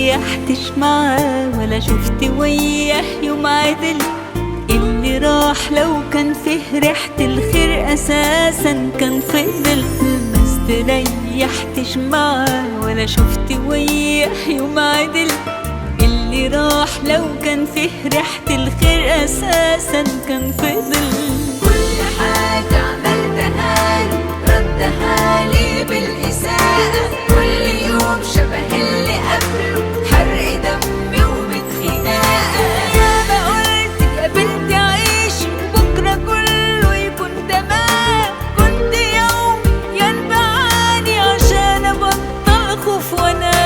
ريحتش معاه ولا شفت وياه يوم عدل اللي راح لو كان فيه ريحة الخير أساسا كان فضل ما استريحتش معاه ولا شفت وياه يوم عدل اللي راح لو كان فيه ريحة الخير أساسا كان فضل كل حاجة عملتها له ردها لي بالإساءة كل يوم شبه اللي قبله حرق دمي ومن خناقة يا ما قلت يا بنتي عيشي بكرة كله يكون تمام كنت يوم ينبعني عشان أبطل خوف وأنام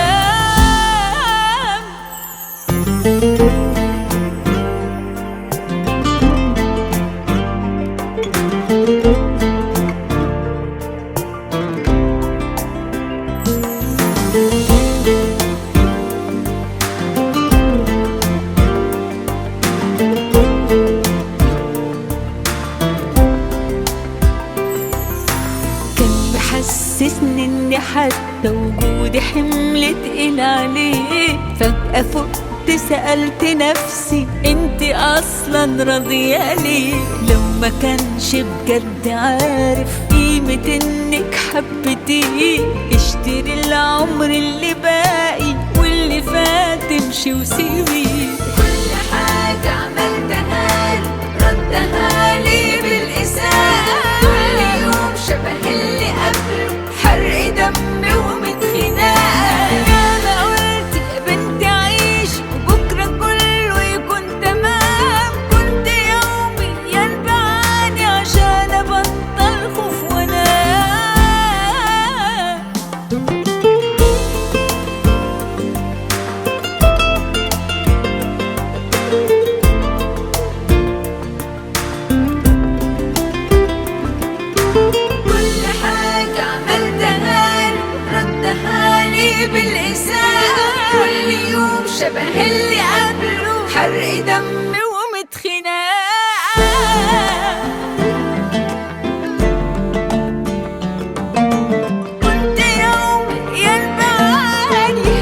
كان محسسني اني حتى وجودي حمل تقيل عليه فجأة فقت سألت نفسي انت اصلا راضية ليه لو ما كانش بجد عارف قيمة انك حبتيه اشتري العمر اللي باقي واللي فات امشي وسيبيه كل حاجة عملتها له ردها لي بالإساءة كل يوم شبه اللي قبله حرق دمي ومن خناقة يا ما قلت يا بنتي عيشي وبكرة كله يكون تمام كنت يومي ينبعني عشان أبطل خوف وأنام كل حاجة عملتها له ردها لي بالإساءة كل يوم شبه اللي قبله حرق دمي ومتخناقة كنت يوم ينبعني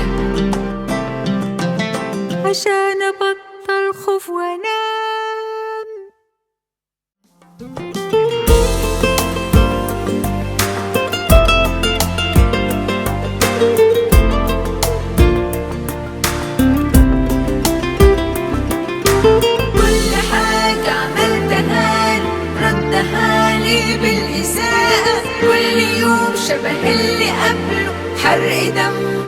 عشان أبطل خوف وأنام كل حاجة عملتها له ردها لي بالإساءة كل يوم شبه اللي قبله حرق دمي